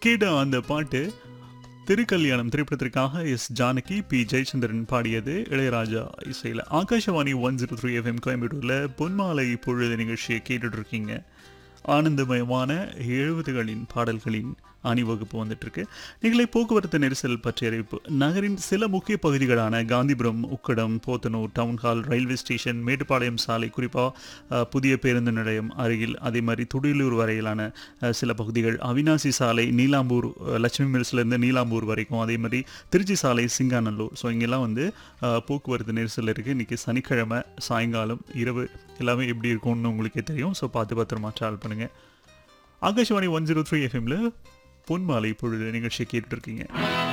கேட்ட அந்த பாட்டு திருக்கல்யாணம் திரைப்படத்திற்காக எஸ் ஜானகி பி ஜெயச்சந்திரன் பாடியது இளையராஜா இசையில் Akashvani one zero three FM கோயம்புத்தூரில் பொன்மாலை பொழுது நிகழ்ச்சியை கேட்டுட்டு இருக்கீங்க ஆனந்தமயமான எழுபதுகளின் பாடல்களின் அணிவகுப்பு வந்துட்டு இருக்கு நீங்களே போக்குவரத்து நெரிசல் பற்றிய அறிவிப்பு நகரின் சில முக்கிய பகுதிகளான Gandhipuram Ukkadam Pothanur town hall railway station Mettupalayam சாலை குறிப்பாக புதிய பேருந்து நிலையம் அருகில் அதே மாதிரி துடியலூர் வரையிலான அஹ், சில பகுதிகள் அவினாசி சாலை நீலாம்பூர் அஹ், லட்சுமி மில்ஸ்லேருந்து நீலாம்பூர் வரைக்கும் அதே மாதிரி திருச்சி சாலை சிங்காநல்லூர் ஸோ இங்கெல்லாம் வந்து அஹ், போக்குவரத்து நெரிசல் இருக்குது இன்றைக்கி சனிக்கிழமை சாயங்காலம் இரவு எல்லாமே எப்படி இருக்கும்னு உங்களுக்கே தெரியும் ஸோ பார்த்து பத்திரமா ட்ராவல் பண்ணுங்கள் ஆகாஷவாணி ஒன் ஜீரோ த்ரீ எஃப்எம்ல பொன்மாலை பொழுது நிகழ்ச்சியை கேட்டுட்டு இருக்கீங்க